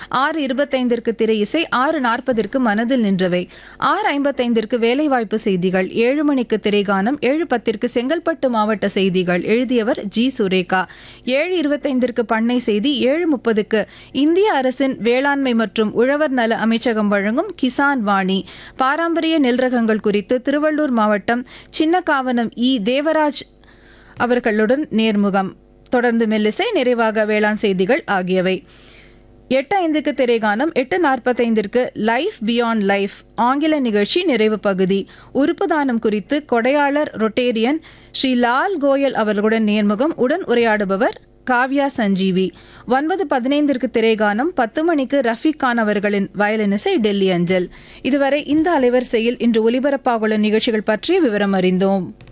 ஆறு இருபத்தைந்திற்கு திரை இசை ஆறு நாற்பதிற்கு மனதில் நின்றவை ஆறு ஐம்பத்தைந்திற்கு வேலைவாய்ப்பு செய்திகள் ஏழு மணிக்கு திரைகானம் ஏழு பத்திற்கு செங்கல்பட்டு மாவட்ட செய்திகள் எழுதியவர் ஜி சுரேகா ஏழு இருபத்தைந்திற்கு பண்ணை செய்தி ஏழு முப்பதுக்கு இந்திய அரசின் வேளாண்மை மற்றும் உழவர் நல அமைச்சகம் வழங்கும் கிசான் வாணி பாரம்பரிய நெல் ரகங்கள் குறித்து திருவள்ளூர் மாவட்டம் சின்னக்காவனம் இ தேவராஜ் அவர்களுடன் நேர்முகம் தொடர்ந்து மெல்லிசை நிறைவாக வேளாண் செய்திகள் ஆகியவை எட்டு ஐந்துக்கு திரைகானம் எட்டு நாற்பத்தைந்திற்கு லைஃப் பியாண்ட் லைஃப் ஆங்கில நிகழ்ச்சி நிறைவு பகுதி உறுப்பு தானம் குறித்து கொடையாளர் ரொட்டேரியன் ஸ்ரீ லால் கோயல் அவர்களுடன் நேர்முகம் உடன் உரையாடுபவர் காவ்யா சஞ்சீவி ஒன்பது பதினைந்திற்கு திரைகானம் பத்து மணிக்கு ரஃபீக் கான் அவர்களின் வயலினிசை டெல்லி அஞ்சல் இதுவரை இந்த அலைவரிசையில் இன்று ஒலிபரப்பாகுள்ள நிகழ்ச்சிகள் பற்றிய விவரம் அறிந்தோம்